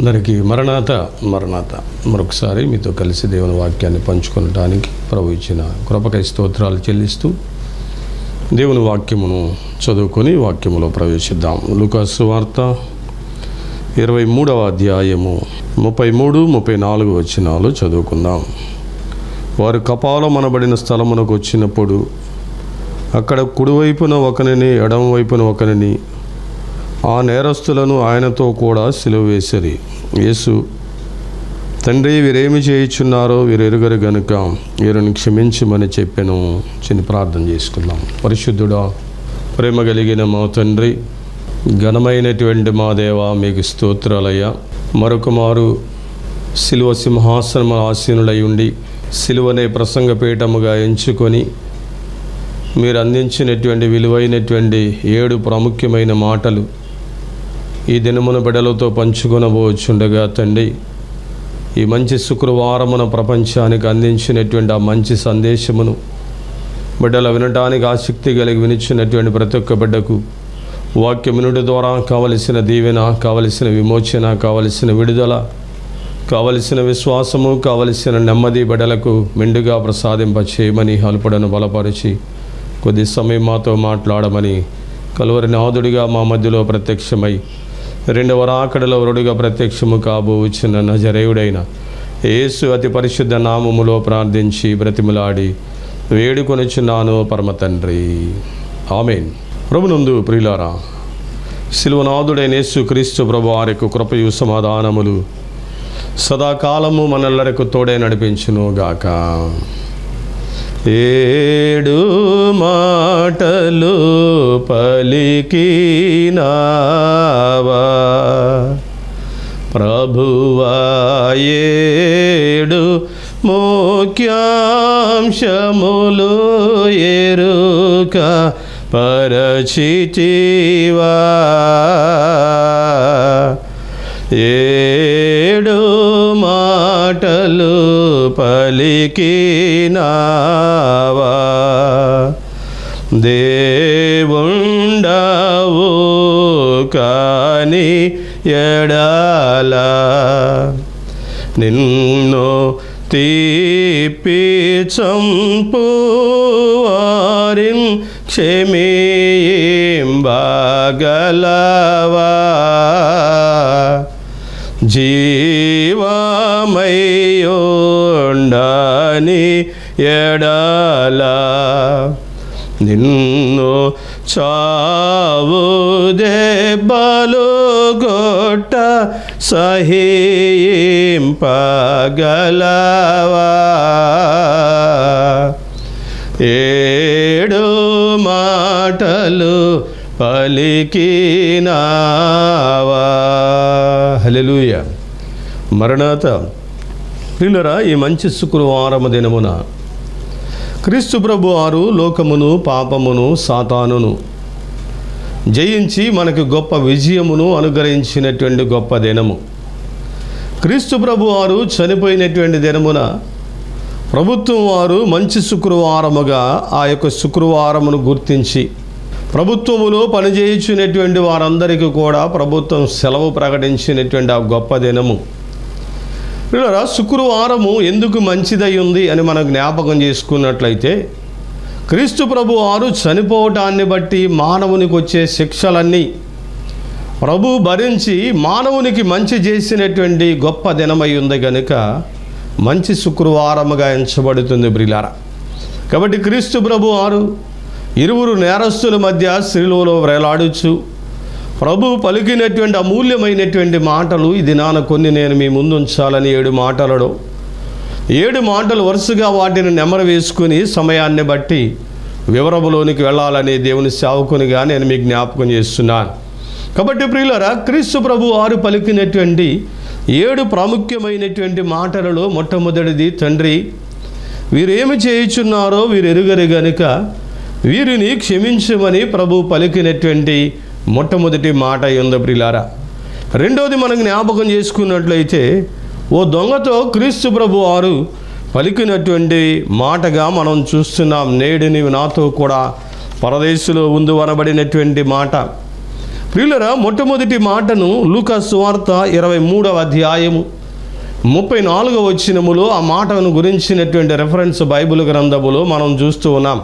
అందరికీ మరణాత మరణాత మరొకసారి మీతో కలిసి దేవుని వాక్యాన్ని పంచుకొనటానికి ప్రభు ఇచ్చిన కృపకై స్తోత్రాలు చెల్లిస్తూ దేవుని వాక్యమును చదువుకొని వాక్యములో ప్రవేశిద్దాం లూకాసు వార్త ఇరవై మూడవ అధ్యాయము ముప్పై మూడు ముప్పై నాలుగు వచ్చినాలు చదువుకుందాం వారు కపాలం అనబడిన స్థలమునకు వచ్చినప్పుడు అక్కడ కుడివైపున ఒకనిని ఎడమ వైపున ఒకనిని ఆ నేరస్తులను ఆయనతో కూడా సిలువ వేసిరి యేసు తండ్రి వీరేమి చేయుచున్నారో వీరు ఎరుగరు గనుక వీరిని క్షమించమని చెప్పాను చిన్న ప్రార్థన చేసుకుందాం పరిశుద్ధుడా ప్రేమ కలిగిన మా తండ్రి ఘనమైనటువంటి మా దేవ మీకు స్తోత్రాలయ్యా మరొక మారు సిలువ సింహాసనము ఆసీనులై ఉండి సిలువనే ప్రసంగపీఠముగా ఎంచుకొని మీరు అందించినటువంటి విలువైనటువంటి ఏడు ప్రాముఖ్యమైన మాటలు ఈ దినమున బిడలతో పంచుకొనబోచుండగా తండ్రి ఈ మంచి శుక్రవారమున ప్రపంచానికి అందించినటువంటి ఆ మంచి సందేశమును బిడ్డల వినటానికి ఆసక్తి కలిగి వినిచ్చినటువంటి ప్రతి ఒక్క బిడ్డకు వాక్య వినుడి ద్వారా కావలసిన దీవెన కావలసిన విమోచన కావలసిన విడుదల కావలసిన విశ్వాసము కావలసిన నెమ్మది బిడ్డలకు మెండుగా ప్రసాదింప చేయమని హల్పడను బలపరిచి కొద్ది సమయం మాతో మాట్లాడమని కలువరి నాదుడిగా మా మధ్యలో ప్రత్యక్షమై రెండవ రాకడలో వరుడుగా ప్రత్యక్షము కాబోచున్న నజరేయుడైన యేసు అతి పరిశుద్ధ నామములో ప్రార్థించి బ్రతిమలాడి వేడుకొనిచున్నాను పరమ తండ్రి ఆమెన్ ప్రభునందు ప్రియులారా శిలువనాథుడైన యేసు క్రీస్తు ప్రభు వారికి కృపయు సమాధానములు సదాకాలము మనల్లరకు తోడే నడిపించును గాక ఏడు మాటలు పలికినావా ప్రభువా ఏడు ముఖ్యాంశములు ఎరుక పరచితివా ఏడు మాటలు పలికినావా దేవుండవు కాని ఎడాల నిన్ను తీపి చంపు వారిన్ క్షమింబగలవా జీవమయ్యోండని ఎడల నిన్ను చావు దెబ్బలు గొట్ట సహింపగలవా ఏడు మాటలు పలికినావా హల్లెలూయా మరణాత ప్రియులరా ఈ మంచి శుక్రవారము దినమున క్రీస్తు ప్రభు వారు లోకమును పాపమును సాతానును జయించి మనకు గొప్ప విజయమును అనుగ్రహించినటువంటి గొప్ప దినము క్రీస్తు ప్రభు వారు చనిపోయినటువంటి దినమున ప్రభుత్వం వారు మంచి శుక్రవారముగా ఆ యొక్క శుక్రవారమును గుర్తించి ప్రభుత్వములో పనిచేయించినటువంటి వారందరికీ కూడా ప్రభుత్వం సెలవు ప్రకటించినటువంటి ఆ గొప్ప దినము పిల్లరా శుక్రవారము ఎందుకు మంచిదై ఉంది అని మనం జ్ఞాపకం చేసుకున్నట్లయితే క్రీస్తు ప్రభు వారు చనిపోవటాన్ని బట్టి మానవునికి వచ్చే శిక్షలన్నీ ప్రభు భరించి మానవునికి మంచి చేసినటువంటి గొప్ప దినమై ఉంది కనుక మంచి శుక్రవారముగా ఎంచబడుతుంది బ్రిలారా కాబట్టి క్రీస్తు ప్రభు వారు ఇరువురు నేరస్తుల మధ్య స్త్రీలలో వేలాడుచు ప్రభు పలికినటువంటి అమూల్యమైనటువంటి మాటలు ఈ దినాన కొన్ని నేను మీ ముందు ఉంచాలని ఏడు మాటలలో ఏడు మాటలు వరుసగా వాటిని నెమరు వేసుకుని సమయాన్ని బట్టి వివరములోనికి వెళ్ళాలని దేవుని సేవకునిగా నేను మీకు జ్ఞాపకం చేస్తున్నాను కాబట్టి ప్రియులరా క్రీస్తు ప్రభు వారు పలికినటువంటి ఏడు ప్రాముఖ్యమైనటువంటి మాటలలో మొట్టమొదటిది తండ్రి వీరేమి చేయుచున్నారో వీరు ఎరుగరు గనుక వీరిని క్షమించమని ప్రభు పలికినటువంటి మొట్టమొదటి మాట ఉంది ప్రిలారా రెండోది మనం జ్ఞాపకం చేసుకున్నట్లయితే ఓ దొంగతో క్రీస్తు ప్రభు వారు పలికినటువంటి మాటగా మనం చూస్తున్నాం నేడు నీవు నాతో కూడా పరదేశులో ఉందు అనబడినటువంటి మాట ప్రియులరా మొట్టమొదటి మాటను లూకా సువార్త ఇరవై మూడవ అధ్యాయము ముప్పై నాలుగవ వచ్చినములో ఆ మాటను గురించినటువంటి రెఫరెన్స్ బైబిల్ గ్రంథములో మనం చూస్తూ ఉన్నాం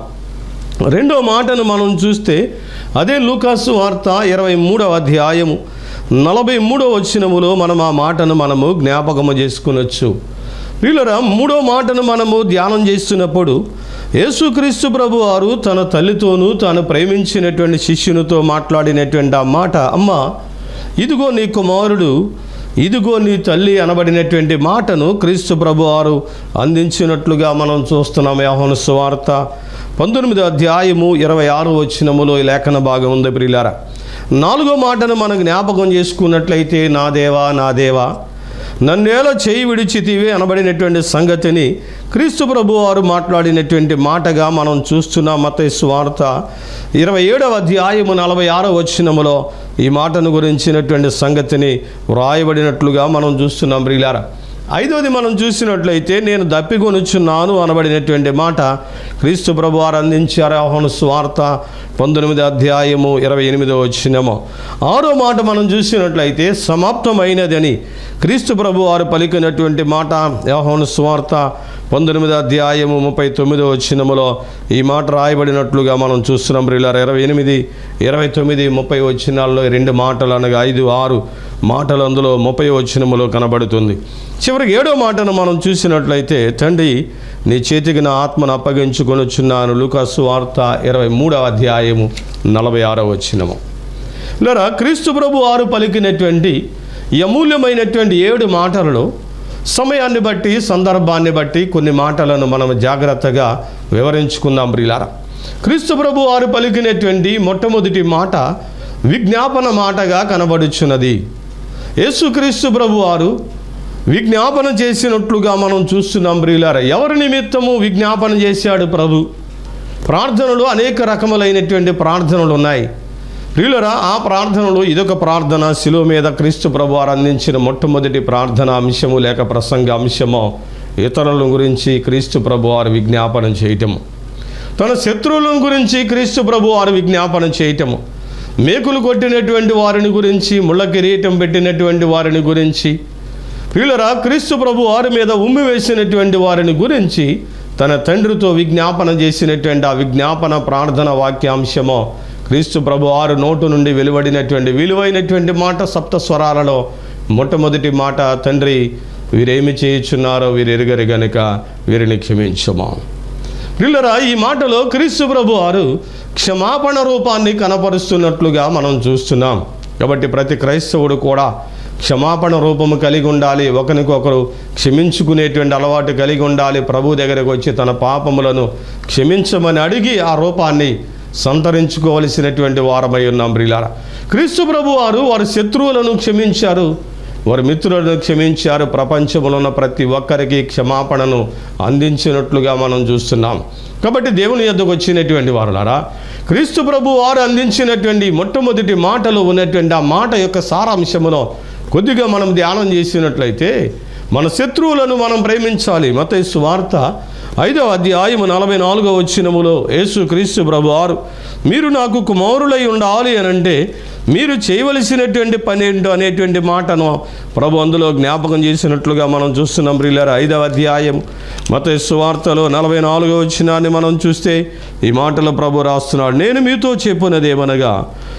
రెండో మాటను మనం చూస్తే అదే లూకాసు వార్త ఇరవై మూడవ అధ్యాయము నలభై మూడవ వచ్చినములో మనం ఆ మాటను మనము జ్ఞాపకము చేసుకునొచ్చు వీళ్ళరా మూడో మాటను మనము ధ్యానం చేస్తున్నప్పుడు యేసుక్రీస్తు ప్రభు వారు తన తల్లితోనూ తాను ప్రేమించినటువంటి శిష్యునితో మాట్లాడినటువంటి ఆ మాట అమ్మ ఇదిగో నీ కుమారుడు ఇదిగో నీ తల్లి అనబడినటువంటి మాటను క్రీస్తు ప్రభు వారు అందించినట్లుగా మనం చూస్తున్నాం యోహాను సువార్త పంతొమ్మిదో అధ్యాయము ఇరవై ఆరు వచ్చినములో ఈ లేఖన భాగం ఉంది ప్రియులారా నాలుగో మాటను మనం జ్ఞాపకం చేసుకున్నట్లయితే నా దేవా నా దేవా నన్నేలో చేయి విడిచితివే అనబడినటువంటి సంగతిని క్రీస్తు ప్రభు వారు మాట్లాడినటువంటి మాటగా మనం చూస్తున్నాం మత స్వార్థ ఇరవై ఏడవ అధ్యాయము నలభై ఆరో వచ్చినములో ఈ మాటను గురించినటువంటి సంగతిని వ్రాయబడినట్లుగా మనం చూస్తున్నాం ప్రియులారా ఐదవది మనం చూసినట్లయితే నేను దప్పికొనుచున్నాను అనబడినటువంటి మాట క్రీస్తు ప్రభు వారు అందించారు ఆహ్వాన స్వార్థ పంతొమ్మిది అధ్యాయము ఇరవై ఎనిమిదో వచ్చినము ఆరో మాట మనం చూసినట్లయితే సమాప్తమైనదని క్రీస్తు ప్రభు వారు పలికినటువంటి మాట యోహాను స్వార్థ పంతొమ్మిది అధ్యాయము ముప్పై తొమ్మిదో వచ్చినములో ఈ మాట రాయబడినట్లుగా మనం చూస్తున్నాం ప్రియులార ఇరవై ఎనిమిది ఇరవై తొమ్మిది ముప్పై వచ్చినాల్లో ఈ రెండు మాటలు అనగా ఐదు ఆరు మాటలు అందులో ముప్పై వచ్చినములో కనబడుతుంది చివరికి ఏడో మాటను మనం చూసినట్లయితే తండ్రి నీ చేతికి నా ఆత్మను అప్పగించుకొనుచున్నాను లూకాసు వార్త ఇరవై మూడవ అధ్యాయము నలభై ఆరో వచ్చినము లేరా క్రీస్తు ప్రభు వారు పలికినటువంటి ఈ అమూల్యమైనటువంటి ఏడు మాటలలో సమయాన్ని బట్టి సందర్భాన్ని బట్టి కొన్ని మాటలను మనం జాగ్రత్తగా వివరించుకుందాం ప్రియులారా క్రీస్తు ప్రభు వారు పలికినటువంటి మొట్టమొదటి మాట విజ్ఞాపన మాటగా కనబడుచున్నది యేసుక్రీస్తు ప్రభు వారు విజ్ఞాపన చేసినట్లుగా మనం చూస్తున్నాం ప్రియులారా ఎవరి నిమిత్తము విజ్ఞాపన చేశాడు ప్రభు ప్రార్థనలు అనేక రకములైనటువంటి ప్రార్థనలు ఉన్నాయి ప్రియులరా ఆ ప్రార్థనలు ఇదొక ప్రార్థన శిలువ మీద క్రీస్తు ప్రభు వారు అందించిన మొట్టమొదటి ప్రార్థన అంశము లేక ప్రసంగ అంశమో ఇతరుల గురించి క్రీస్తు ప్రభు వారు విజ్ఞాపనం చేయటము తన శత్రువుల గురించి క్రీస్తు ప్రభు వారు విజ్ఞాపన చేయటము మేకులు కొట్టినటువంటి వారిని గురించి ముళ్ళ కిరీటం పెట్టినటువంటి వారిని గురించి ప్రియులరా క్రీస్తు ప్రభు వారి మీద ఉమ్మి వేసినటువంటి వారిని గురించి తన తండ్రితో విజ్ఞాపన చేసినటువంటి ఆ విజ్ఞాపన ప్రార్థన వాక్యాంశమో క్రీస్తు ప్రభు వారు నోటు నుండి వెలువడినటువంటి విలువైనటువంటి మాట సప్త స్వరాలలో మొట్టమొదటి మాట తండ్రి వీరేమి చేయుచున్నారో వీరు ఎరుగరు గనుక వీరిని క్షమించమా ప్రిల్లరా ఈ మాటలో క్రీస్తు ప్రభు వారు క్షమాపణ రూపాన్ని కనపరుస్తున్నట్లుగా మనం చూస్తున్నాం కాబట్టి ప్రతి క్రైస్తవుడు కూడా క్షమాపణ రూపము కలిగి ఉండాలి ఒకరికొకరు క్షమించుకునేటువంటి అలవాటు కలిగి ఉండాలి ప్రభు దగ్గరకు వచ్చి తన పాపములను క్షమించమని అడిగి ఆ రూపాన్ని సంతరించుకోవలసినటువంటి వారమై ఉన్నాం ప్రియులారా క్రీస్తు ప్రభు వారు వారి శత్రువులను క్షమించారు వారి మిత్రులను క్షమించారు ప్రపంచంలో ఉన్న ప్రతి ఒక్కరికి క్షమాపణను అందించినట్లుగా మనం చూస్తున్నాం కాబట్టి దేవుని యొద్దకు వచ్చినటువంటి వారులారా క్రీస్తు ప్రభు వారు అందించినటువంటి మొట్టమొదటి మాటలు ఉన్నటువంటి ఆ మాట యొక్క సారాంశమును కొద్దిగా మనం ధ్యానం చేసినట్లయితే మన శత్రువులను మనం ప్రేమించాలి మత వార్త ఐదవ అధ్యాయము నలభై నాలుగవ వచ్చినములో యేసు క్రీస్తు ప్రభు వారు మీరు నాకు కుమారులై ఉండాలి అని అంటే మీరు చేయవలసినటువంటి పని ఏంటో అనేటువంటి మాటను ప్రభు అందులో జ్ఞాపకం చేసినట్లుగా మనం చూస్తున్నాం ప్రియులారా ఐదవ అధ్యాయం మత సువార్తలో నలభై నాలుగో వచ్చినాన్ని మనం చూస్తే ఈ మాటలు ప్రభు రాస్తున్నాడు నేను మీతో చెప్పునదేమనగా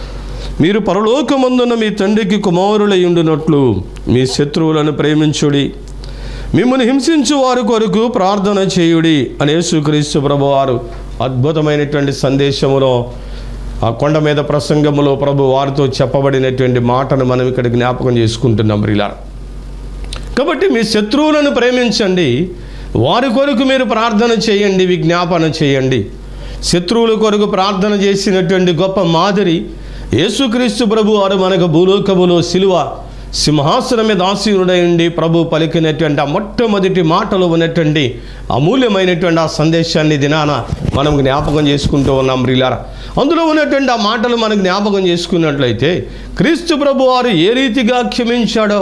మీరు పరలోకమందున్న మీ తండ్రికి కుమారులై ఉండునట్లు మీ శత్రువులను ప్రేమించుడి మిమ్మల్ని హింసించు వారి కొరకు ప్రార్థన చేయుడి అని యేసుక్రీస్తు ప్రభువారు అద్భుతమైనటువంటి సందేశములో ఆ కొండ మీద ప్రసంగములో ప్రభు వారితో చెప్పబడినటువంటి మాటను మనం ఇక్కడ జ్ఞాపకం చేసుకుంటున్నాం రిలా కాబట్టి మీ శత్రువులను ప్రేమించండి వారి కొరకు మీరు ప్రార్థన చేయండి విజ్ఞాపన చేయండి శత్రువుల కొరకు ప్రార్థన చేసినటువంటి గొప్ప మాదిరి యేసుక్రీస్తు ప్రభు వారు మనకు భూలోకములో సిలువ సింహాసనం మీద ఆసీనుడైండి ప్రభు పలికినటువంటి ఆ మొట్టమొదటి మాటలు ఉన్నటువంటి అమూల్యమైనటువంటి ఆ సందేశాన్ని దినాన మనం జ్ఞాపకం చేసుకుంటూ ఉన్నాం రిలారా అందులో ఉన్నటువంటి ఆ మాటలు మనం జ్ఞాపకం చేసుకున్నట్లయితే క్రీస్తు ప్రభు వారు ఏ రీతిగా క్షమించాడో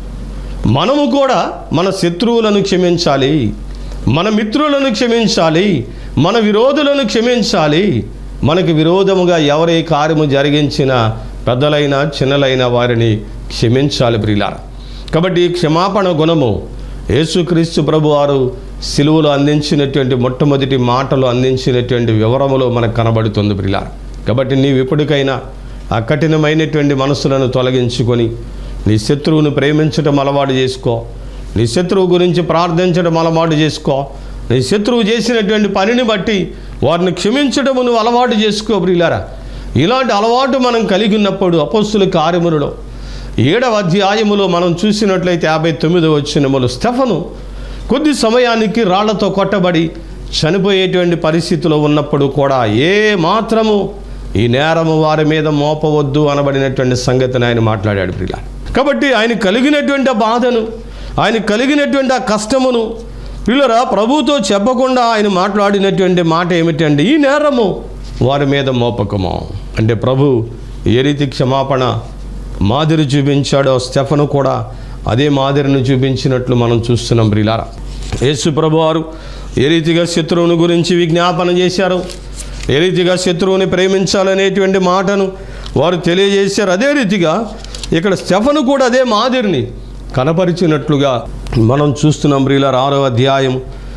మనము కూడా మన శత్రువులను క్షమించాలి మన మిత్రులను క్షమించాలి మన విరోధులను క్షమించాలి మనకు విరోధముగా ఎవరే కార్యము జరిగించినా పెద్దలైన చిన్నలైన వారిని క్షమించాలి ప్రియులారా కాబట్టి ఈ క్షమాపణ గుణము యేసుక్రీస్తు ప్రభు వారు సిలువలో అందించినటువంటి మొట్టమొదటి మాటలు అందించినటువంటి వివరములో మనకు కనబడుతుంది ప్రియులారా కాబట్టి నీవు ఇప్పటికైనా ఆ కఠినమైనటువంటి మనసులను తొలగించుకొని నీ శత్రువును ప్రేమించడం అలవాటు చేసుకో నీ శత్రువు గురించి ప్రార్థించడం అలవాటు చేసుకో నీ శత్రువు చేసినటువంటి పనిని బట్టి వారిని క్షమించడము నువ్వు అలవాటు చేసుకో ప్రియులారా ఇలాంటి అలవాటు మనం కలిగి ఉన్నప్పుడు అపోస్తుల కార్యములలో ఏడవ అధ్యాయములో మనం చూసినట్లయితే యాభై తొమ్మిదో వచ్చినములు స్టెఫను కొద్ది సమయానికి రాళ్లతో కొట్టబడి చనిపోయేటువంటి పరిస్థితిలో ఉన్నప్పుడు కూడా ఏ మాత్రము ఈ నేరము వారి మీద మోపవద్దు అనబడినటువంటి సంగతిని ఆయన మాట్లాడాడు ప్రియుల కాబట్టి ఆయన కలిగినటువంటి ఆ బాధను ఆయన కలిగినటువంటి ఆ కష్టమును పిల్లరా ప్రభుతో చెప్పకుండా ఆయన మాట్లాడినటువంటి మాట ఏమిటంటే ఈ నేరము వారి మీద మోపకము అంటే ప్రభు ఏ రీతి క్షమాపణ మాదిరి చూపించాడో స్టెఫను కూడా అదే మాదిరిని చూపించినట్లు మనం చూస్తున్నాం ప్రిలారా యేసు ప్రభు వారు ఏ రీతిగా శత్రువుని గురించి విజ్ఞాపన చేశారు ఏ రీతిగా శత్రువుని ప్రేమించాలనేటువంటి మాటను వారు తెలియజేశారు అదే రీతిగా ఇక్కడ స్టెఫను కూడా అదే మాదిరిని కనపరిచినట్లుగా మనం చూస్తున్నాం ప్రియులార ఆరో అధ్యాయం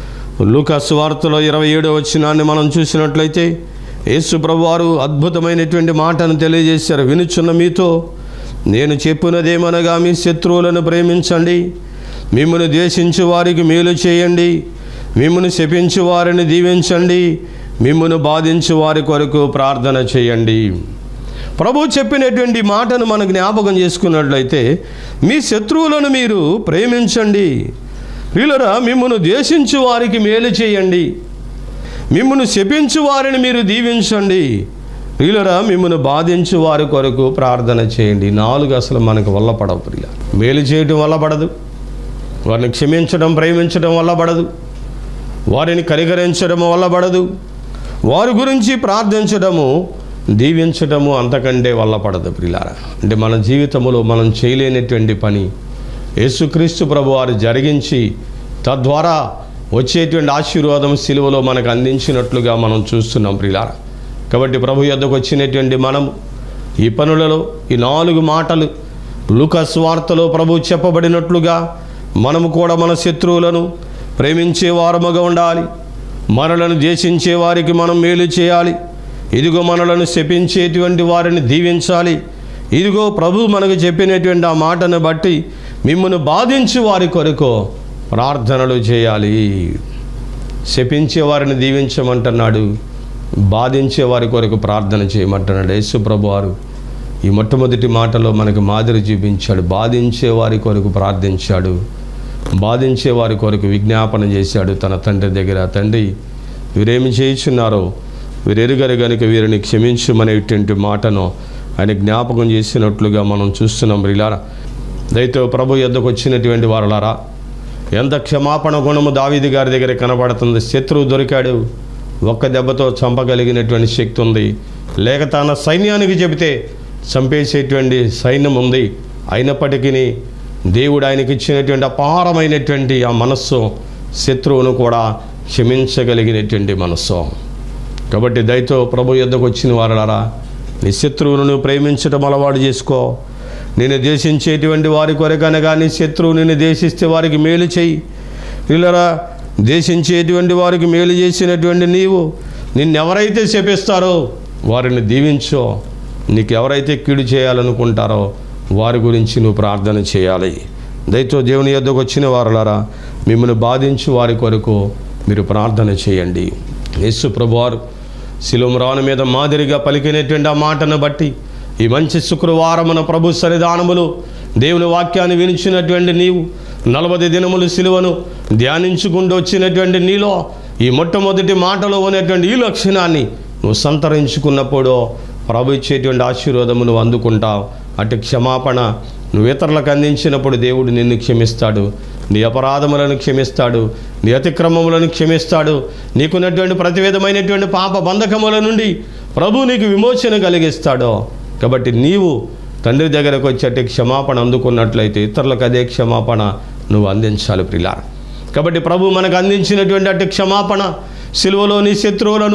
లూకాసు వార్తలో ఇరవై ఏడో వచ్చినాన్ని మనం చూసినట్లయితే యేసు ప్రభు వారు అద్భుతమైనటువంటి మాటను తెలియజేశారు వినుచున్న మీతో నేను చెప్పినదేమనగా మీ శత్రువులను ప్రేమించండి మిమ్మల్ని ద్వేషించు వారికి మేలు చేయండి మిమ్మల్ని శపించు వారిని దీవించండి మిమ్మల్ని బాధించు వారి కొరకు ప్రార్థన చేయండి ప్రభు చెప్పినటువంటి మాటను మనం జ్ఞాపకం చేసుకున్నట్లయితే మీ శత్రువులను మీరు ప్రేమించండి వీళ్ళరా మిమ్మల్ని ద్వేషించు వారికి మేలు చేయండి మిమ్మల్ని శపించు వారిని మీరు దీవించండి ప్రియులరా మిమ్మల్ని బాధించు వారి కొరకు ప్రార్థన చేయండి నాలుగు అసలు మనకు వల్ల పడవు ప్రియ మేలు చేయటం వల్ల పడదు వారిని క్షమించడం ప్రేమించడం వల్ల పడదు వారిని కనికరించడం వల్ల పడదు వారి గురించి ప్రార్థించడము దీవించడము అంతకంటే వల్ల పడదు ప్రిలారా అంటే మన జీవితంలో మనం చేయలేనటువంటి పని యేసుక్రీస్తు ప్రభు వారు జరిగించి తద్వారా వచ్చేటువంటి ఆశీర్వాదం సిలువలో మనకు అందించినట్లుగా మనం చూస్తున్నాం ప్రిలారా కాబట్టి ప్రభు యొద్దకు వచ్చినటువంటి మనం ఈ పనులలో ఈ నాలుగు మాటలు లూకస్ వార్తలో ప్రభు చెప్పబడినట్లుగా మనము కూడా మన శత్రువులను ప్రేమించే వారముగా ఉండాలి మనలను దేశించే వారికి మనం మేలు చేయాలి ఇదిగో మనలను శపించేటువంటి వారిని దీవించాలి ఇదిగో ప్రభు మనకు చెప్పినటువంటి ఆ మాటను బట్టి మిమ్మల్ని బాధించి వారి కొరకు ప్రార్థనలు చేయాలి శపించే వారిని దీవించమంటున్నాడు బాధించే వారి కొరకు ప్రార్థన చేయమంటున్నాడు యేసు ప్రభు వారు ఈ మొట్టమొదటి మాటలో మనకు మాదిరి చూపించాడు బాధించే వారి కొరకు ప్రార్థించాడు బాధించే వారి కొరకు విజ్ఞాపన చేశాడు తన తండ్రి దగ్గర తండ్రి వీరేమి చేయించున్నారో వీరెరుగరు గనుక వీరిని క్షమించమనేటువంటి మాటను ఆయన జ్ఞాపకం చేసినట్లుగా మనం చూస్తున్నాం రిలారా దయతో ప్రభు యొద్దకు వచ్చినటువంటి వారలారా ఎంత క్షమాపణ గుణము దావీది గారి దగ్గర కనబడుతుంది శత్రువు దొరికాడు ఒక్క దెబ్బతో చంపగలిగినటువంటి శక్తి ఉంది లేక తన సైన్యానికి చెబితే చంపేసేటువంటి సైన్యం ఉంది అయినప్పటికీ దేవుడు ఆయనకి ఇచ్చినటువంటి అపారమైనటువంటి ఆ మనస్సు శత్రువును కూడా క్షమించగలిగినటువంటి మనస్సు కాబట్టి దయతో ప్రభు యొద్దకు వచ్చిన వారలారా నీ శత్రువులను ప్రేమించడం అలవాటు చేసుకో నేను దేశించేటువంటి వారి కొరకనగా నీ శత్రువు నిన్ను దేశిస్తే వారికి మేలు చేయి వీళ్ళరా దేశించేటువంటి వారికి మేలు చేసినటువంటి నీవు నిన్నెవరైతే శపిస్తారో వారిని దీవించో నీకు ఎవరైతే కీడు చేయాలనుకుంటారో వారి గురించి నువ్వు ప్రార్థన చేయాలి దయతో దేవుని యొద్దకు వచ్చిన వారులారా మిమ్మల్ని బాధించు వారి కొరకు మీరు ప్రార్థన చేయండి యేసు ప్రభువారు శిలుమరాను మీద మాదిరిగా పలికినటువంటి ఆ మాటను బట్టి ఈ మంచి శుక్రవారమున ప్రభు సన్నిధానములు దేవుని వాక్యాన్ని వినిచినటువంటి నీవు నలభై దినములు సిలువను ధ్యానించుకుంటూ వచ్చినటువంటి నీలో ఈ మొట్టమొదటి మాటలో ఉన్నటువంటి ఈ లక్షణాన్ని నువ్వు సంతరించుకున్నప్పుడు ప్రభు ఇచ్చేటువంటి ఆశీర్వాదము నువ్వు అందుకుంటావు అటు క్షమాపణ నువ్వు ఇతరులకు అందించినప్పుడు దేవుడు నిన్ను క్షమిస్తాడు నీ అపరాధములను క్షమిస్తాడు నీ అతిక్రమములను క్షమిస్తాడు నీకున్నటువంటి ప్రతి విధమైనటువంటి పాప బంధకముల నుండి ప్రభు నీకు విమోచన కలిగిస్తాడు కాబట్టి నీవు తండ్రి దగ్గరకు వచ్చేటి క్షమాపణ అందుకున్నట్లయితే ఇతరులకు అదే క్షమాపణ నువ్వు అందించాలి ప్రిలార్ కాబట్టి ప్రభు మనకు అందించినటువంటి అటు క్షమాపణ సిలువలోని శత్రువులను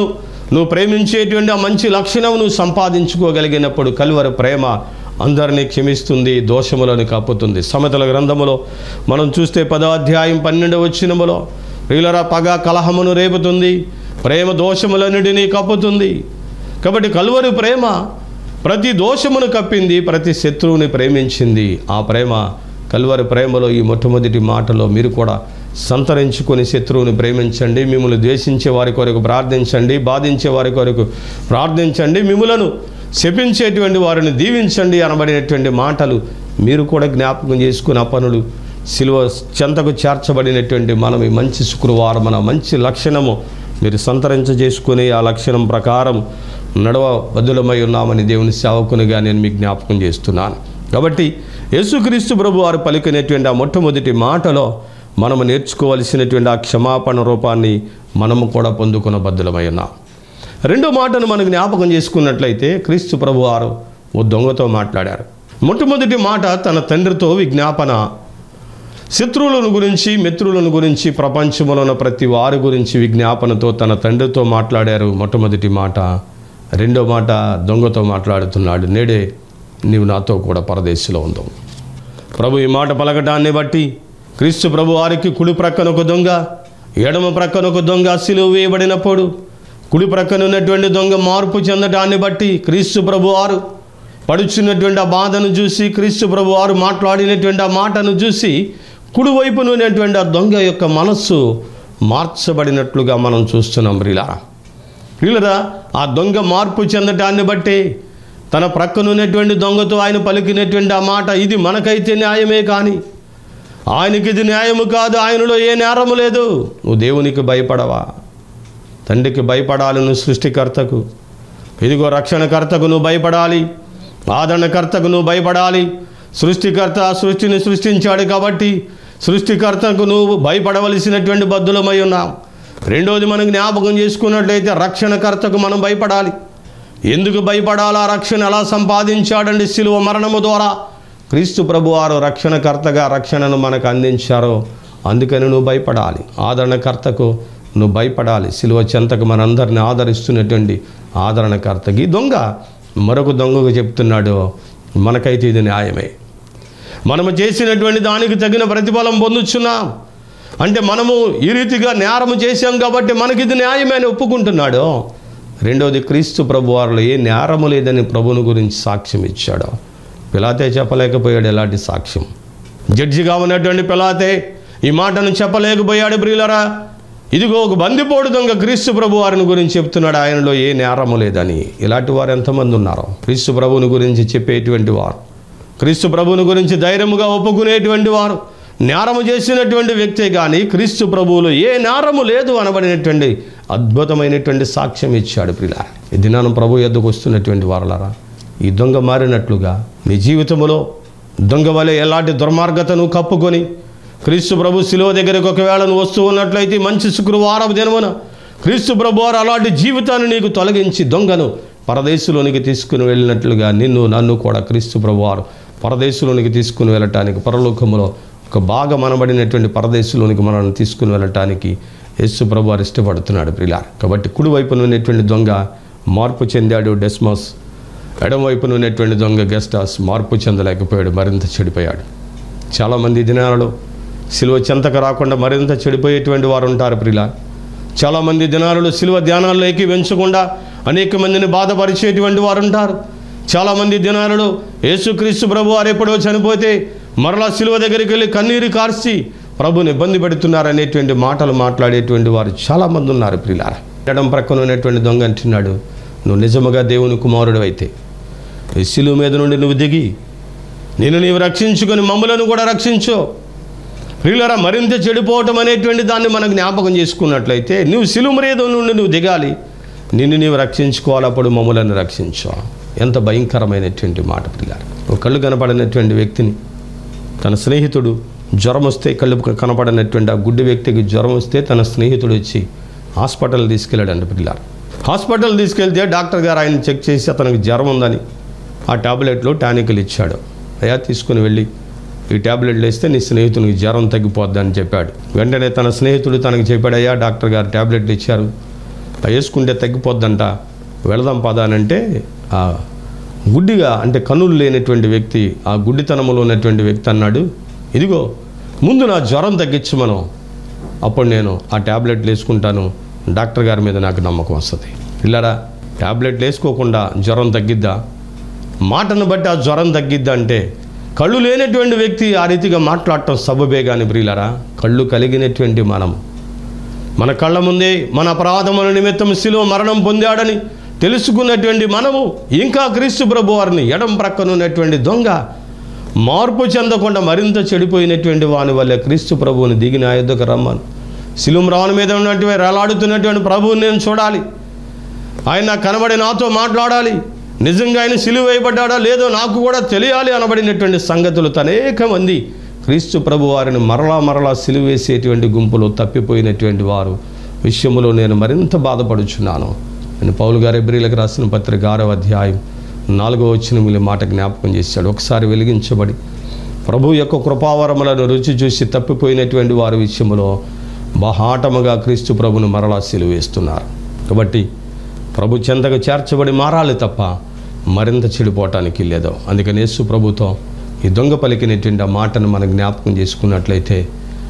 నువ్వు ప్రేమించేటువంటి ఆ మంచి లక్షణం నువ్వు సంపాదించుకోగలిగినప్పుడు కలువరి ప్రేమ అందరినీ క్షమిస్తుంది దోషములను కప్పుతుంది సమతల గ్రంథములో మనం చూస్తే పదో అధ్యాయం పన్నెండవ వచ్చినములో ప్రియులరా పగ కలహమును రేపుతుంది ప్రేమ దోషములన్నిటినీ కప్పుతుంది కాబట్టి కలువరి ప్రేమ ప్రతి దోషమును కప్పింది ప్రతి శత్రువుని ప్రేమించింది ఆ ప్రేమ కలువరి ప్రేమలో ఈ మొట్టమొదటి మాటలో మీరు కూడా సంతరించుకొని శత్రువుని ప్రేమించండి మిమ్మల్ని ద్వేషించే వారి కొరకు ప్రార్థించండి బాధించే వారి కొరకు ప్రార్థించండి మిమ్మలను శపించేటువంటి వారిని దీవించండి అనబడినటువంటి మాటలు మీరు కూడా జ్ఞాపకం చేసుకున్న పనులు సిలువ చెంతకు చేర్చబడినటువంటి మనం ఈ మంచి శుక్రవారం మన మంచి లక్షణము మీరు సంతరించ చేసుకుని ఆ లక్షణం ప్రకారం నడవ బదులమై ఉన్నామని దేవుని సేవకునిగా నేను మీకు జ్ఞాపకం చేస్తున్నాను కాబట్టి యేసుక్రీస్తు ప్రభు వారు పలికినటువంటి ఆ మొట్టమొదటి మాటలో మనము నేర్చుకోవలసినటువంటి ఆ క్షమాపణ రూపాన్ని మనము కూడా పొందుకున్న బద్దులమై ఉన్నాం రెండో మాటను మనం జ్ఞాపకం చేసుకున్నట్లయితే క్రీస్తు ప్రభు వారు ఓ దొంగతో మాట్లాడారు మొట్టమొదటి మాట తన తండ్రితో విజ్ఞాపన శత్రువులను గురించి మిత్రులను గురించి ప్రపంచంలో ఉన్న ప్రతి వారి గురించి విజ్ఞాపనతో తన తండ్రితో మాట్లాడారు మొట్టమొదటి మాట రెండో మాట దొంగతో మాట్లాడుతున్నాడు నేడే నీవు నాతో కూడా పరదేశంలో ఉందావు ప్రభు ఈ మాట పలకటాన్ని బట్టి క్రీస్తు ప్రభు వారికి కుడి ప్రక్కన ఒక దొంగ ఎడమ ప్రక్కన ఒక దొంగ సిలువ వేయబడినప్పుడు కుడి ప్రక్కన ఉన్నటువంటి దొంగ మార్పు చెందటాన్ని బట్టి క్రీస్తు ప్రభు వారు పడుచున్నటువంటి ఆ బాధను చూసి క్రీస్తు ప్రభు వారు మాట్లాడినటువంటి ఆ మాటను చూసి కుడివైపున ఉన్నటువంటి ఆ దొంగ యొక్క మనస్సు మార్చబడినట్లుగా మనం చూస్తున్నాం రీలా ప్రియులరా ఆ దొంగ మార్పు చెందటాన్ని బట్టి తన ప్రక్కన ఉన్నటువంటి దొంగతో ఆయన పలికినటువంటి ఆ మాట ఇది మనకైతే న్యాయమే కానీ ఆయనకి ఇది న్యాయము కాదు ఆయనలో ఏ నేరము లేదు నువ్వు దేవునికి భయపడవా తండ్రికి భయపడాలి నువ్వు సృష్టికర్తకు ఇదిగో రక్షణకర్తకు నువ్వు భయపడాలి ఆదరణకర్తకు నువ్వు భయపడాలి సృష్టికర్త సృష్టిని సృష్టించాడు కాబట్టి సృష్టికర్తకు నువ్వు భయపడవలసినటువంటి బద్దులమై ఉన్నావు రెండోది మనం జ్ఞాపకం చేసుకున్నట్లయితే రక్షణకర్తకు మనం భయపడాలి ఎందుకు భయపడాలా రక్షణ ఎలా సంపాదించాడండి సిలువ మరణము ద్వారా క్రీస్తు ప్రభువారు రక్షణకర్తగా రక్షణను మనకు అందించారో అందుకని నువ్వు భయపడాలి ఆదరణకర్తకు నువ్వు భయపడాలి సిలువ చెంతకు మనందరిని ఆదరిస్తున్నటువంటి ఆదరణకర్తకి ఈ దొంగ మరొక దొంగకు చెప్తున్నాడు మనకైతే ఇది న్యాయమే మనము చేసినటువంటి దానికి తగిన ప్రతిఫలం పొందుచున్నాం అంటే మనము ఈ రీతిగా నేరము చేశాం కాబట్టి మనకి ఇది న్యాయమే అని ఒప్పుకుంటున్నాడు రెండవది క్రీస్తు ప్రభు వారిలో ఏ నేరము లేదని ప్రభుని గురించి సాక్ష్యం ఇచ్చాడు పిలాతే చెప్పలేకపోయాడు ఎలాంటి సాక్ష్యం జడ్జిగా ఉన్నటువంటి పిలాతే ఈ మాటను చెప్పలేకపోయాడు ప్రియులరా ఇదిగో ఒక బందిపోడు దొంగ క్రీస్తు ప్రభు వారిని గురించి చెప్తున్నాడు ఆయనలో ఏ నేరము లేదని ఇలాంటి వారు ఎంతమంది ఉన్నారో క్రీస్తు ప్రభువుని గురించి చెప్పేటువంటి వారు క్రీస్తు ప్రభువుని గురించి ధైర్యముగా ఒప్పుకునేటువంటి వారు నేరము చేసినటువంటి వ్యక్తే కానీ క్రీస్తు ప్రభువులో ఏ నేరము లేదు అనబడినటువంటి అద్భుతమైనటువంటి సాక్ష్యం ఇచ్చాడు ప్రిలా ఈ దినానం ప్రభు ఎద్దకు వస్తున్నటువంటి వారలారా ఈ దొంగ మారినట్లుగా నీ జీవితంలో దొంగ వలె ఎలాంటి దుర్మార్గతను కప్పుకొని క్రీస్తు ప్రభు శిలువ దగ్గరికి ఒకవేళ నువ్వు వస్తూ ఉన్నట్లయితే మంచి శుక్రవారం దినమున క్రీస్తు ప్రభు వారు అలాంటి జీవితాన్ని నీకు తొలగించి దొంగను పరదేశంలోనికి తీసుకుని వెళ్ళినట్లుగా నిన్ను నన్ను కూడా క్రీస్తు ప్రభు వారు పరదేశంలోనికి తీసుకుని వెళ్ళటానికి పరలోకములో ఒక బాగా మనబడినటువంటి పరదేశంలోనికి మనల్ని తీసుకుని వెళ్ళటానికి యేసు ప్రభు వారు ఇష్టపడుతున్నాడు ప్రిలా కాబట్టి కుడివైపున ఉన్నటువంటి దొంగ మార్పు చెందాడు డెస్మాస్ ఎడమవైపున ఉన్నటువంటి దొంగ గెస్టాస్ మార్పు చెందలేకపోయాడు మరింత చెడిపోయాడు చాలామంది ఈ దినాలలో సిలువ చెంతకు రాకుండా మరింత చెడిపోయేటువంటి వారు ఉంటారు ప్రిలా చాలామంది దినాలలో సిలువ ధ్యానాల్లోకి వెంచకుండా అనేక మందిని బాధపరిచేటువంటి వారు ఉంటారు చాలామంది దినాలలో యేసుక్రీస్తు ప్రభు వారు ఎప్పుడో చనిపోతే మరలా సిలువ దగ్గరికి వెళ్ళి కన్నీరు కార్చి ప్రభుని ఇబ్బంది పెడుతున్నారు అనేటువంటి మాటలు మాట్లాడేటువంటి వారు చాలామంది ఉన్నారు ప్రిలార ఎడం ప్రక్కన ఉన్నటువంటి దొంగ అంటున్నాడు నువ్వు నిజముగా దేవుని కుమారుడు అయితే ఈ సిలువ మీద నుండి నువ్వు దిగి నేను నీవు రక్షించుకొని మమ్మలను కూడా రక్షించు ప్రియులరా మరింత చెడిపోవటం అనేటువంటి దాన్ని మనం జ్ఞాపకం చేసుకున్నట్లయితే నువ్వు సిలుమరేదో నుండి నువ్వు దిగాలి నిన్ను నీవు రక్షించుకోవాలి అప్పుడు మమ్మలను రక్షించు ఎంత భయంకరమైనటువంటి మాట ప్రియులారు ఒక కళ్ళు కనపడినటువంటి వ్యక్తిని తన స్నేహితుడు జ్వరం వస్తే కళ్ళు కనపడినటువంటి ఆ గుడ్డి వ్యక్తికి జ్వరం వస్తే తన స్నేహితుడు వచ్చి హాస్పిటల్ తీసుకెళ్ళాడంట పిల్లారు హాస్పిటల్ తీసుకెళ్తే డాక్టర్ గారు ఆయన చెక్ చేసి అతనికి జ్వరం ఉందని ఆ టాబ్లెట్లు టానికలు ఇచ్చాడు అయ్యా తీసుకుని వెళ్ళి ఈ టాబ్లెట్లు వేస్తే నీ స్నేహితునికి జ్వరం తగ్గిపోద్ది అని చెప్పాడు వెంటనే తన స్నేహితుడు తనకు చెప్పాడు అయ్యా డాక్టర్ గారు టాబ్లెట్లు ఇచ్చారు వేసుకుంటే తగ్గిపోద్దంట వెళదాం పదా అని అంటే ఆ గుడ్డిగా అంటే కన్నులు లేనటువంటి వ్యక్తి ఆ గుడ్డితనంలో ఉన్నటువంటి వ్యక్తి అన్నాడు ఇదిగో ముందు నా జ్వరం తగ్గించమను అప్పుడు నేను ఆ ట్యాబ్లెట్లు వేసుకుంటాను డాక్టర్ గారి మీద నాకు నమ్మకం వస్తుంది పిల్లరా ట్యాబ్లెట్లు వేసుకోకుండా జ్వరం తగ్గిద్దా మాటను బట్టి ఆ జ్వరం తగ్గిద్దా అంటే కళ్ళు లేనటువంటి వ్యక్తి ఆ రీతిగా మాట్లాడటం సబబే కానీ ప్రియులరా కళ్ళు కలిగినటువంటి మనం మన కళ్ళ ముందే మన అపరాధముల నిమిత్తం శిలువ మరణం పొందాడని తెలుసుకున్నటువంటి మనము ఇంకా క్రీస్తు ప్రభు వారిని ఎడం ప్రక్కన ఉన్నటువంటి దొంగ మార్పు చెందకుండా మరింత చెడిపోయినటువంటి వాని వల్ల క్రీస్తు ప్రభువుని దిగి నా యుద్ధకు రమ్మను శిలువ రావణ మీద ఉన్నటువంటి వేలాడుతున్నటువంటి ప్రభువుని నేను చూడాలి ఆయన నాకు కనబడి నాతో మాట్లాడాలి నిజంగా ఆయన సిలువ వేయబడ్డాడా లేదో నాకు కూడా తెలియాలి అనబడినటువంటి సంగతులు అనేక మంది క్రీస్తు ప్రభు వారిని మరలా మరలా సిలువ వేసేటువంటి గుంపులో తప్పిపోయినటువంటి వారు విషయంలో నేను మరింత బాధపడుచున్నాను నేను పౌలు గారి ఎబ్రిలకు రాసిన పత్రిక ఆరవ అధ్యాయం నాలుగో వచ్చిన మిల్లి మాట జ్ఞాపకం చేశాడు ఒకసారి వెలిగించబడి ప్రభు యొక్క కృపావరములను రుచి చూసి తప్పిపోయినటువంటి వారి విషయంలో బహాటముగా క్రీస్తు ప్రభును మరలా సిలువ వేస్తున్నారు కాబట్టి ప్రభు చెంతకు చేర్చబడి మారాలి తప్ప మరింత చెడిపోవటానికి లేదో అందుకని యేసు ప్రభుతో ఈ దొంగ పలికినటువంటి ఆ మాటను మనం జ్ఞాపకం చేసుకున్నట్లయితే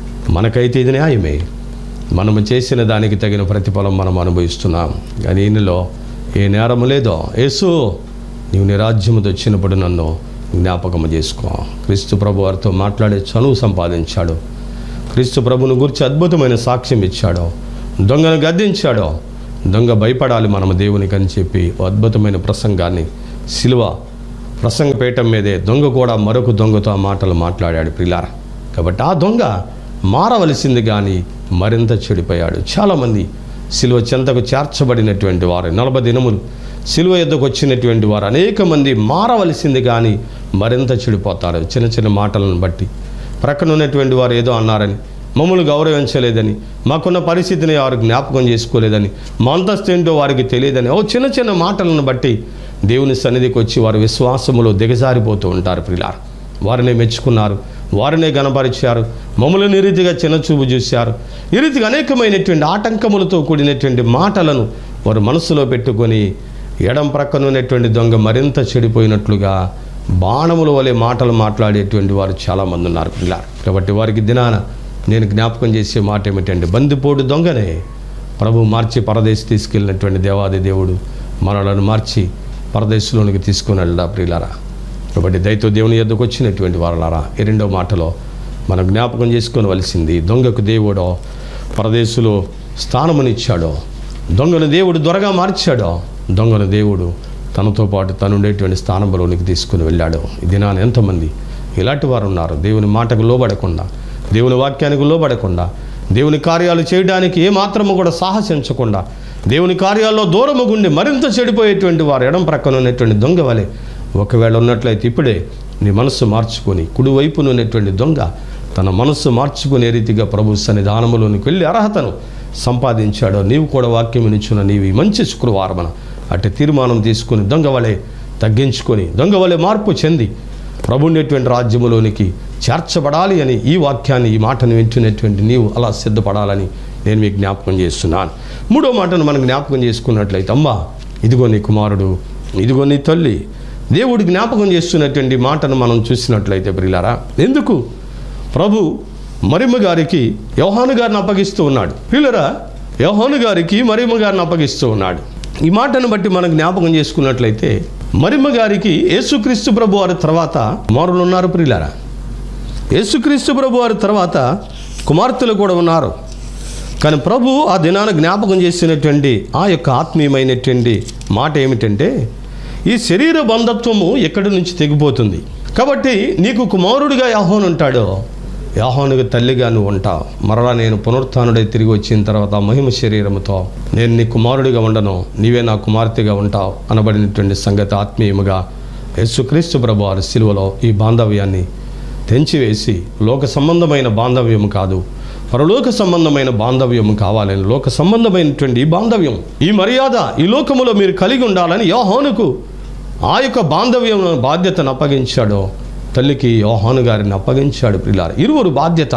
మనకైతే ఇది న్యాయమే మనము చేసిన దానికి తగిన ప్రతిఫలం మనం అనుభవిస్తున్నాం కానీ ఈయనలో ఏ నేరము లేదో యేసు నీవు నీ రాజ్యముతో వచ్చినప్పుడు నన్ను జ్ఞాపకము చేసుకో క్రీస్తు ప్రభు వారితో మాట్లాడే చనువు సంపాదించాడు క్రీస్తు ప్రభును గురించి అద్భుతమైన సాక్ష్యం ఇచ్చాడో దొంగను గద్దించాడో దొంగ భయపడాలి మనము దేవునికి అని చెప్పి ఓ అద్భుతమైన ప్రసంగాన్ని శిలువ ప్రసంగపేటం మీదే దొంగ కూడా మరొక దొంగతో ఆ మాటలు మాట్లాడాడు ప్రిలార కాబట్టి ఆ దొంగ మారవలసింది కానీ మరింత చెడిపోయాడు చాలామంది శిలువ చెంతకు చేర్చబడినటువంటి వారు నలభై దినములు శిలువ ఎద్దకు వచ్చినటువంటి వారు అనేక మంది మారవలసింది కానీ మరింత చెడిపోతారు చిన్న చిన్న మాటలను బట్టి ప్రక్కన ఉన్నటువంటి వారు ఏదో అన్నారని మమ్మల్ని గౌరవించలేదని మాకున్న పరిస్థితిని వారు జ్ఞాపకం చేసుకోలేదని మా అంతస్తు ఏంటో వారికి తెలియదని ఓ చిన్న చిన్న మాటలను బట్టి దేవుని సన్నిధికి వచ్చి వారు విశ్వాసములో దిగజారిపోతూ ఉంటారు ప్రిలార్ వారినే మెచ్చుకున్నారు వారినే గనపరిచారు మమ్మల్ని ఈ రీతిగా చిన్నచూపు చూశారు ఈ రీతిగా అనేకమైనటువంటి ఆటంకములతో కూడినటువంటి మాటలను వారు మనసులో పెట్టుకొని ఎడం ప్రక్కన ఉన్నటువంటి దొంగ మరింత చెడిపోయినట్లుగా బాణముల వలె మాటలు మాట్లాడేటువంటి వారు చాలామంది ఉన్నారు పిల్లారు కాబట్టి వారికి దినాన నేను జ్ఞాపకం చేసే మాట ఏమిటంటే బందిపోటు దొంగనే ప్రభు మార్చి పరదేశ్ తీసుకెళ్ళినటువంటి దేవాది దేవుడు మనలను మార్చి పరదేశంలోనికి తీసుకుని వెళ్ళా ప్రియులారా కాబట్టి దయతో దేవుని ఎద్దకు వచ్చినటువంటి వారలారా ఈ రెండో మాటలో మనం జ్ఞాపకం చేసుకోవలసింది దొంగకు దేవుడో పరదేశులో స్థానమునిచ్చాడో దొంగను దేవుడు దొరగా మార్చాడో దొంగను దేవుడు తనతో పాటు తను ఉండేటువంటి స్థానంలోనికి తీసుకుని వెళ్ళాడు ఈ దినాన ఎంతమంది ఇలాంటి వారు ఉన్నారు దేవుని మాటకు లోబడకుండా దేవుని వాక్యానికి లోబడకుండా దేవుని కార్యాలు చేయడానికి ఏమాత్రము కూడా సాహసించకుండా దేవుని కార్యాల్లో దూరము గుండి మరింత చెడిపోయేటువంటి వారు ఎడం ప్రక్కన ఉన్నటువంటి దొంగ వలె ఒకవేళ ఉన్నట్లయితే ఇప్పుడే నీ మనస్సు మార్చుకొని కుడివైపున ఉన్నటువంటి దొంగ తన మనస్సు మార్చుకునే రీతిగా ప్రభు సన్నిధానములోనికి వెళ్ళి అర్హతను సంపాదించాడో నీవు కూడా వాక్యం వినిచున్న నీవు ఈ మంచి శుక్రవారమున అట్టి తీర్మానం తీసుకుని దొంగ వలె తగ్గించుకొని దొంగ వలె మార్పు చెంది ప్రభు ఉండేటువంటి రాజ్యములోనికి చేర్చబడాలి అని ఈ వాక్యాన్ని ఈ మాటను వింటున్నటువంటి నీవు అలా సిద్ధపడాలని నేను మీకు జ్ఞాపకం చేస్తున్నాను మూడో మాటను మనం జ్ఞాపకం చేసుకున్నట్లయితే అమ్మా ఇదిగో నీ కుమారుడు ఇదిగో నీ తల్లి దేవుడు జ్ఞాపకం చేస్తున్నటువంటి మాటను మనం చూసినట్లయితే ప్రియులారా ఎందుకు ప్రభు మరిమ్మ గారికి యోహాను గారిని అప్పగిస్తూ ఉన్నాడు ప్రియులరా యోహాను గారికి మరిమ్మ గారిని అప్పగిస్తూ ఉన్నాడు ఈ మాటను బట్టి మనం జ్ఞాపకం చేసుకున్నట్లయితే మరిమ్మ గారికి యేసుక్రీస్తు ప్రభు వారి తర్వాత కుమారులు ఉన్నారు ప్రియులారా యేసుక్రీస్తు ప్రభు వారి తర్వాత కుమార్తెలు కూడా ఉన్నారు కానీ ప్రభు ఆ దినాన జ్ఞాపకం చేసినటువంటి ఆ యొక్క ఆత్మీయమైనటువంటి మాట ఏమిటంటే ఈ శరీర బంధత్వము ఎక్కడి నుంచి తెగిపోతుంది కాబట్టి నీకు కుమారుడిగా యాహోను ఉంటాడో యాహోనుగా తల్లిగా నువ్వు ఉంటావు మరలా నేను పునరుత్నుడై తిరిగి వచ్చిన తర్వాత ఆ మహిమ శరీరముతో నేను నీ కుమారుడిగా ఉండను నీవే నా కుమార్తెగా ఉంటావు అనబడినటువంటి సంగతి ఆత్మీయముగా యేసుక్రీస్తు ప్రభు వారి శిలువలో ఈ బాంధవ్యాన్ని తెంచివేసి లోక సంబంధమైన బాంధవ్యం కాదు పరలోక సంబంధమైన బాంధవ్యం కావాలని లోక సంబంధమైనటువంటి ఈ బాంధవ్యం ఈ మర్యాద ఈ లోకములో మీరు కలిగి ఉండాలని యోహానుకు ఆ యొక్క బాంధవ్యం బాధ్యతను అప్పగించాడో తల్లికి యోహాను గారిని అప్పగించాడు ప్రిలార ఇరువురు బాధ్యత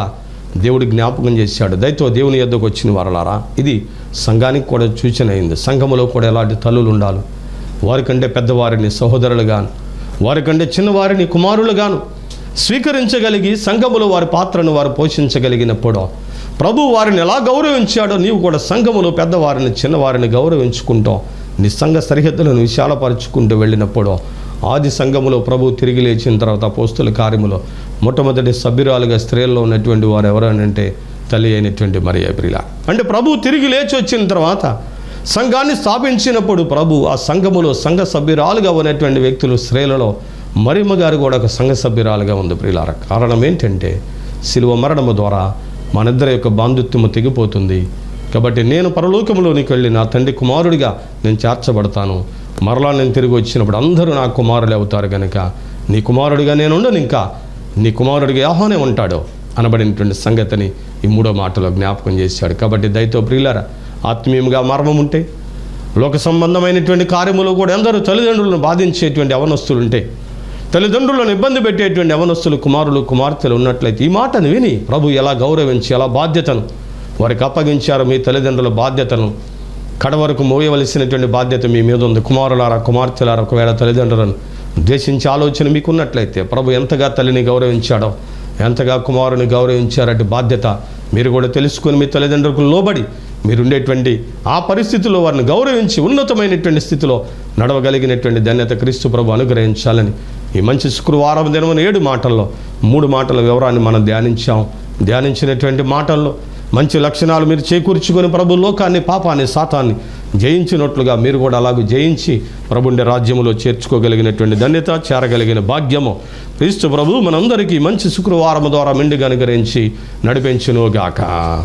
దేవుడు జ్ఞాపకం చేశాడు దయతో దేవుని యొద్దకు వచ్చిన వారలారా ఇది సంఘానికి కూడా సూచన అయింది సంఘములో కూడా ఎలాంటి తల్లులు ఉండాలి వారికంటే పెద్దవారిని సహోదరులుగాను వారికంటే చిన్నవారిని కుమారులుగాను స్వీకరించగలిగి సంఘములో వారి పాత్రను వారు పోషించగలిగినప్పుడు ప్రభు వారిని ఎలా గౌరవించాడో నీవు కూడా సంఘములో పెద్దవారిని చిన్నవారిని గౌరవించుకుంటావు నీ సంఘ సరిహద్దులను విశాలపరుచుకుంటూ వెళ్ళినప్పుడు ఆది సంఘములో ప్రభు తిరిగి లేచిన తర్వాత పోస్తుల కార్యములో మొట్టమొదటి సభ్యురాలుగా స్త్రీల్లో ఉన్నటువంటి వారు ఎవరనంటే తల్లి అయినటువంటి మరియ ప్రిల అంటే ప్రభు తిరిగి లేచి వచ్చిన తర్వాత సంఘాన్ని స్థాపించినప్పుడు ప్రభు ఆ సంఘములో సంఘ సభ్యురాలుగా ఉన్నటువంటి వ్యక్తులు స్త్రీలలో మరియమ్మ గారు కూడా ఒక సంఘ సభ్యురాలుగా ఉంది ప్రియులార కారణం ఏంటంటే శిలువ మరణము ద్వారా మనిద్దరి యొక్క బాంధుత్వము తెగిపోతుంది కాబట్టి నేను పరలోకములోనికి వెళ్ళి నా తండ్రి కుమారుడిగా నేను చేర్చబడతాను మరలా నేను తిరిగి వచ్చినప్పుడు అందరూ నా కుమారులు అవుతారు కనుక నీ కుమారుడిగా నేను ఉండను ఇంకా నీ కుమారుడిగా ఆహ్వానే ఉంటాడు అనబడినటువంటి సంగతిని ఈ మూడో మాటలో జ్ఞాపకం చేశాడు కాబట్టి దయతో ప్రియులారా ఆత్మీయంగా మర్మం ఉంటే లోక సంబంధమైనటువంటి కార్యములు కూడా ఎందరూ తల్లిదండ్రులను బాధించేటువంటి అవనస్తులు ఉంటే తల్లిదండ్రులను ఇబ్బంది పెట్టేటువంటి అవనస్తులు కుమారులు కుమార్తెలు ఉన్నట్లయితే ఈ మాటను విని ప్రభు ఎలా గౌరవించి ఎలా బాధ్యతను వారికి అప్పగించారు మీ తల్లిదండ్రుల బాధ్యతను కడవరకు మోయవలసినటువంటి బాధ్యత మీ మీద ఉంది కుమారులారా కుమార్తెలారా ఒకవేళ తల్లిదండ్రులను ద్వేషించే ఆలోచన మీకున్నట్లయితే ప్రభు ఎంతగా తల్లిని గౌరవించాడో ఎంతగా కుమారుని గౌరవించారటి బాధ్యత మీరు కూడా తెలుసుకొని మీ తల్లిదండ్రులకు లోబడి మీరుండేటువంటి ఆ పరిస్థితుల్లో వారిని గౌరవించి ఉన్నతమైనటువంటి స్థితిలో నడవగలిగినటువంటి ధన్యత క్రీస్తు ప్రభు అనుగ్రహించాలని ఈ మంచి శుక్రవారం దినమున ఏడు మాటల్లో మూడు మాటల వివరాన్ని మనం ధ్యానించాం ధ్యానించినటువంటి మాటల్లో మంచి లక్షణాలు మీరు చేకూర్చుకొని ప్రభు లోకాన్ని పాపాన్ని శాతాన్ని జయించినట్లుగా మీరు కూడా అలాగూ జయించి ప్రభుండే రాజ్యములో చేర్చుకోగలిగినటువంటి ధన్యత చేరగలిగిన భాగ్యము క్రీస్తు ప్రభు మనందరికీ మంచి శుక్రవారం ద్వారా మెండుగా అనుగ్రహించి నడిపించునుగాక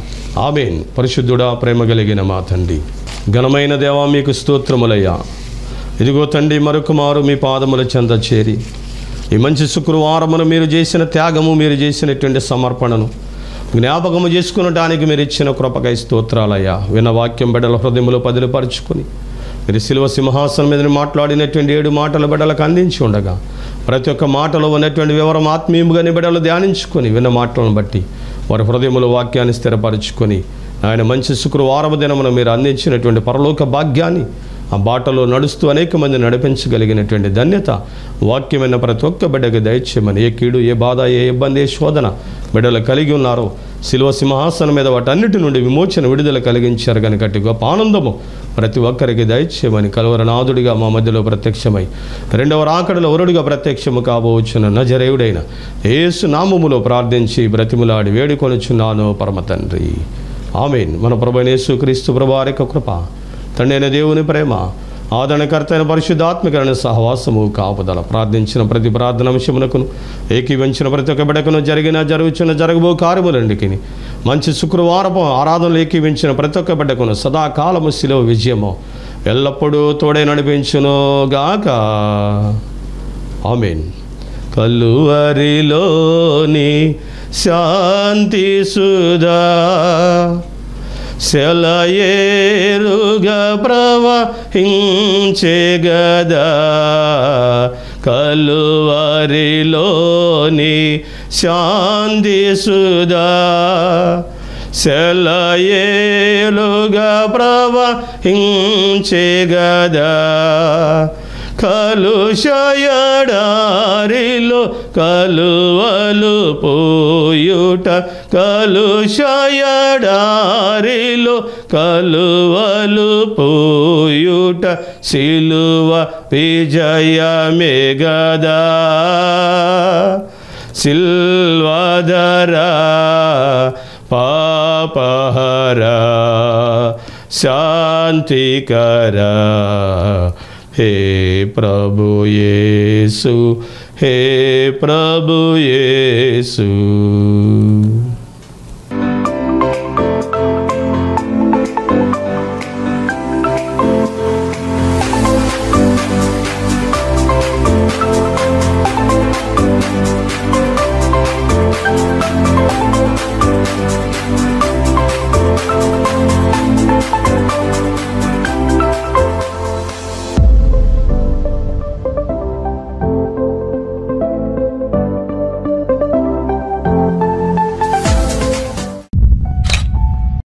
ఆమెన్ పరిశుద్ధుడా ప్రేమ కలిగిన మా తండ్రి ఘనమైన దేవా మీకు స్తోత్రములయ్యా ఇదిగో తండ్రి మరొక మారు మీ పాదముల చెంత చేరి ఈ మంచి శుక్రవారమును మీరు చేసిన త్యాగము మీరు చేసినటువంటి సమర్పణను జ్ఞాపకము చేసుకునటానికి మీరు ఇచ్చిన కృపకై స్తోత్రాలయ్యా విన్న వాక్యం బిడ్డల హృదయములో పదిలిపరుచుకొని మీరు శిలువ సింహాసనం మీద మాట్లాడినటువంటి ఏడు మాటల బిడ్డలకు అందించి ఉండగా ప్రతి ఒక్క మాటలో ఉన్నటువంటి వివరం ఆత్మీయముగా నీ బిడ్డలు ధ్యానించుకొని విన్న మాటలను బట్టి వారి హృదయములో వాక్యాన్ని స్థిరపరచుకొని ఆయన మంచి శుక్రవారం దినమున మీరు అందించినటువంటి పరలోక భాగ్యాన్ని ఆ బాటలో నడుస్తూ అనేక మంది నడిపించగలిగినటువంటి ధన్యత వాక్యమైన ప్రతి ఒక్క బిడ్డకి దయచేయమని ఏ కీడు ఏ బాధ ఏ ఇబ్బంది ఏ శోధన బిడ్డలు కలిగి ఉన్నారో శిలువ సింహాసనం మీద వాటన్నిటి నుండి విమోచన విడుదల కలిగించారు కనుక అట్టి గొప్ప ఆనందము ప్రతి ఒక్కరికి దయచేయమని కలవరనాథుడిగా మా మధ్యలో ప్రత్యక్షమై రెండవ రాకడలో వరుడిగా ప్రత్యక్షము కాబోచున్న నజరేయుడైన యేసు నామములో ప్రార్థించి బ్రతిములాడి వేడుకొనుచున్నాను పరమ తండ్రి ఆమెన్ మన ప్రభు యేసు క్రీస్తు ప్రభారిక కృప తండ్రి అయిన దేవుని ప్రేమ ఆదరణకర్త అయిన పరిశుద్ధాత్మికరణ సహవాసము కాపుదల ప్రార్థించిన ప్రతి ప్రార్థన అంశమునకును ఏకీవించిన ప్రతి ఒక్క బిడకును జరిగిన జరుగుచున్న జరగబో కార్యములండికి మంచి శుక్రవారపు ఆరాధనలు ఏకీవించిన ప్రతి ఒక్క బిడ్డకును సదాకాలము శిలో విజయము ఎల్లప్పుడూ తోడే నడిపించును గాక ఆమెన్ కల్లువరిలోని శాంతి సుధా సెలయేరుగా ప్రవహించే గదా కలువరిలోని శాంతి సుధా సెలయేలుగా ప్రవహించే గదా కలుషయడారిలో కలువలు పోయుట కలుషయడారిలో కలువలు పోయుట సిలువ విజయమే గదా సిల్వదరా పాపహరా శాంతికరా हे प्रभु येसु हे प्रभु येसु